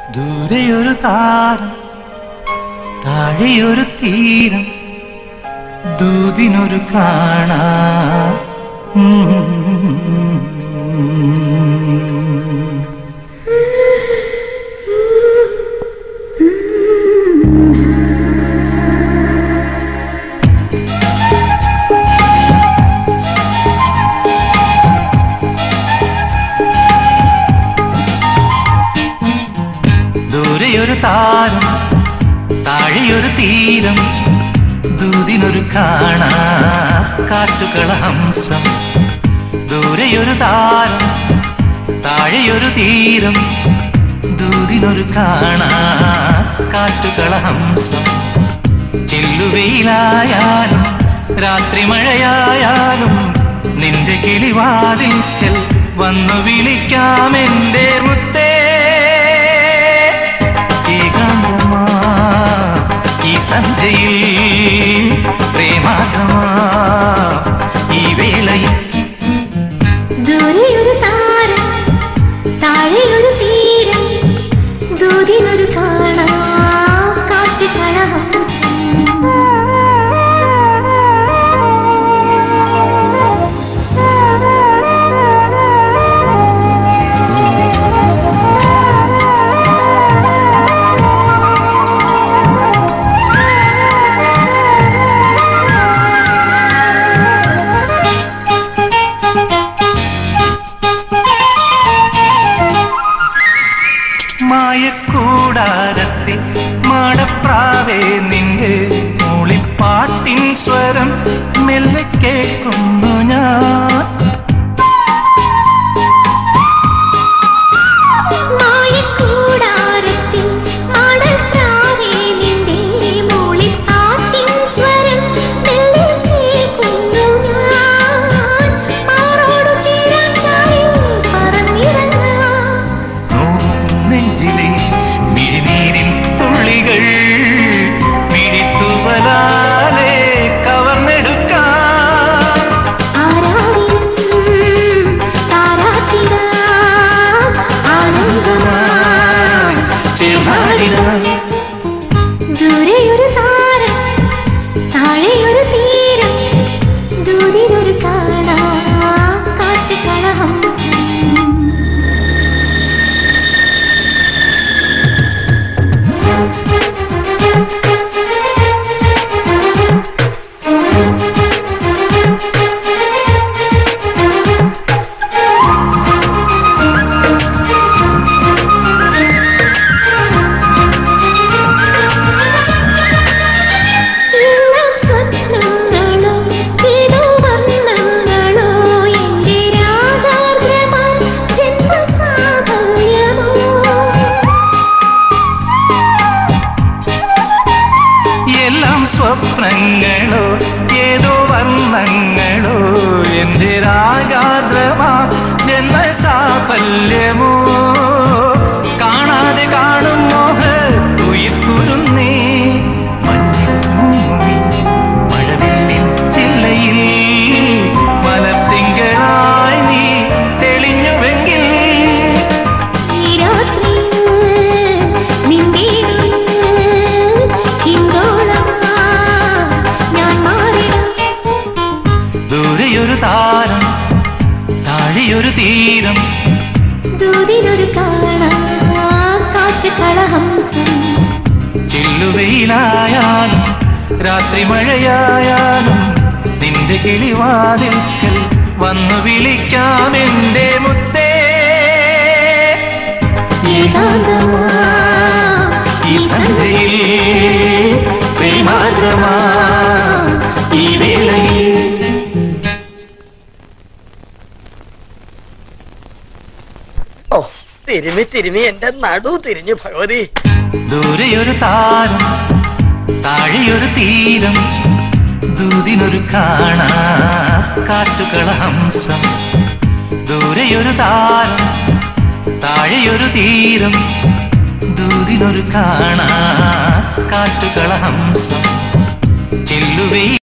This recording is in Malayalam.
ദൂരെയൊരു താരം താഴെയൊരു തീരം ദൂതിനൊരു കാണാ ദൂരെയൊരു താരം താഴെയൊരു തീരം ദൂതിനൊരു കാണാ കാറ്റുകള ഹംസം ദൂരെയൊരു താരം താഴെയൊരു തീരം ദൂതിനൊരു കാണാ കാറ്റുകള ഹംസം ചെല്ലുവെയിലായാലും രാത്രി മഴയായാലും നിന്റെ കിളിവാതിൽക്കൽ വന്നു വിളിക്കാമെന്റെ മുത്തേ ഏകാന്തമാ ഈ സന്ധ്യയിൽ പ്രേമാഗ്രമാ ഈ വേളയിൽ ദൂരെയൊരു താരം താഴെയൊരു തീരം ദൂതിനൊരു കാണാ കാറ്റ് മായക്കൂടാരത്തിൽ മാടപ്രാവേ നിന്റെ മൂളിപ്പാട്ടിൻ സ്വരം മെല്ലെ കേൾക്കുന്നു ഞാൻ മായക്കൂടാരത്തിൽ മാടപ്രാവേ നിന്റെ മൂളിപ്പാട്ടിൻ സ്വരം മെല്ലെ കേൾക്കുന്നു ഞാൻ. മാറോടു ചേരാൻ ചാരി പറന്നിറങ്ങാം. നെഞ്ചിലെ മിഴിനീരിൻ തുള്ളികൾ മിഴിത്തുവലാലെ കവർന്നെടുക്കാം ആരാരിലും താരാട്ടിടാം ആനന്ദമായി ചേർന്നാടിടാം ദൂരെയൊരു താരം താഴെയൊരു തീരം ദൂരിലൊരു കാണാ കാറ്റ് കളഹംസം എല്ലാം സ്വപ്നങ്ങളോ ഏതോ വർണ്ണങ്ങളോ എന്റെ രാഗാർദ്രമാം ജന്മസാഫല്യമോ എല്ലാം സ്വപ്നങ്ങളോ ഏതോ വർണ്ണങ്ങളോ എന്റെ രാഗാദ്രമാ ജന്മസാഫല്യമോ കാണാതെ കാണും മോഹ ഉയിർക്കുരുന്നേ മഞ്ഞുമൂമി മഴവില്ലിൻ ചില്ലയിൽ മലത്തിങ്കളായി നീ തെളിഞ്ഞുവെങ്കിൽ ഈ രാത്രിയിൽ നിന്റെ ഹിന്ദോളമാ ഞാൻ മാറിടാം ദൂരെയൊരു താരം താഴെയൊരു തീരം ദൂതിലൊരു കാണാ കാറ്റ് കളഹംസം ചില്ലുവെയിലായാലും രാത്രി മഴയായാലും നിന്റെ കിളിവാതിൽക്കൽ വന്നു വിളിക്കാം എന്റെ മുത്തേ ഏകാന്തമാ ഈ സന്ധ്യയിൽ പ്രേമാദ്രമാ ഈ വേളയിൽ ഓ തിരുമി തിരുമി എന്റെ നടു തിരിഞ്ഞു ഭഗവതി ദൂരെയൊരു താരം താഴെയൊരു തീരം ദൂതിനൊരു കാണാ കാറ്റുകള ഹംസം ദൂരെയൊരു താരം താഴെയൊരു തീരം ദൂതിനൊരു കാണാ കാറ്റുകള ഹംസം ചെല്ലുവേ